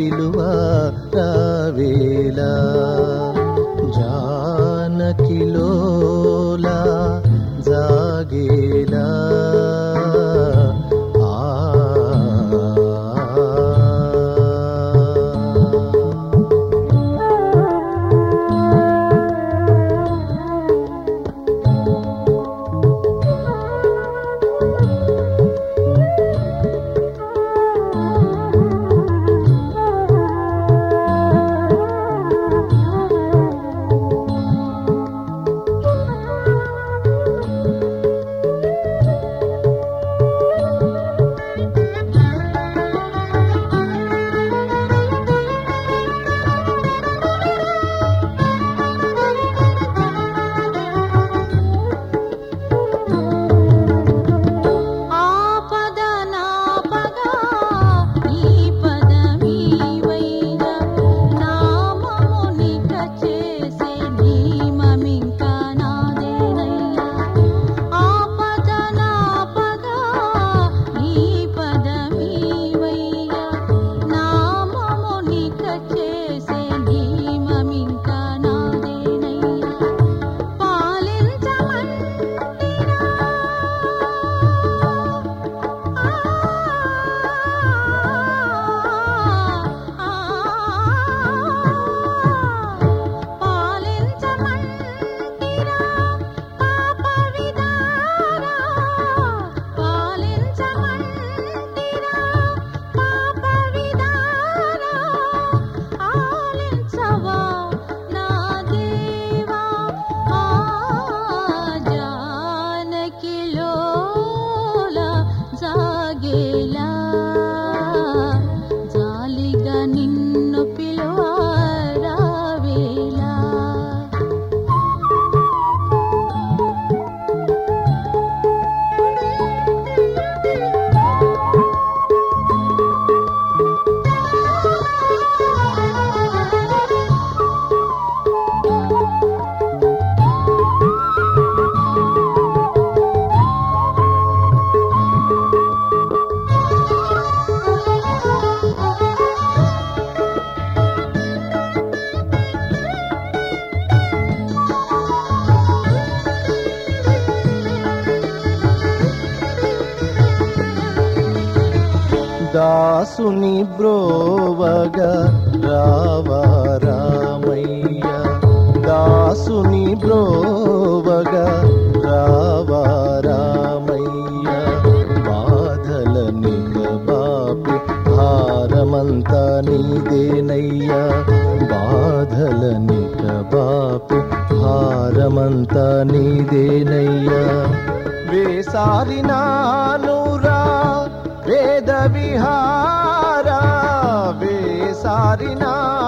పిలువ రావేలా జానకిలోలా జాగేలా ఆ ఆపద నాపగా ఈ పదమీవైన నామమునిక చేసే నియమమింక నాదేనయ్యా ఆపద నాపగా ఈ పదమీవైన నామమునిక చేసే నియమమింక నాదేనయ్యా ఆలించవా నా దేవా ఆ జానకిలోల జాగేలా జాలిగా నిన్ను పిలువారావేలా దాసుని బ్రోవగా రావా రామయ్య దాసుని బ్రోవగా రావా రామయ్య బాధల బాపి భారమంతా నీదేనయ్యా బాధల బాపి భారమంతా నీదేనయ్యా వేసారినానురా వేద విహార వేసారినా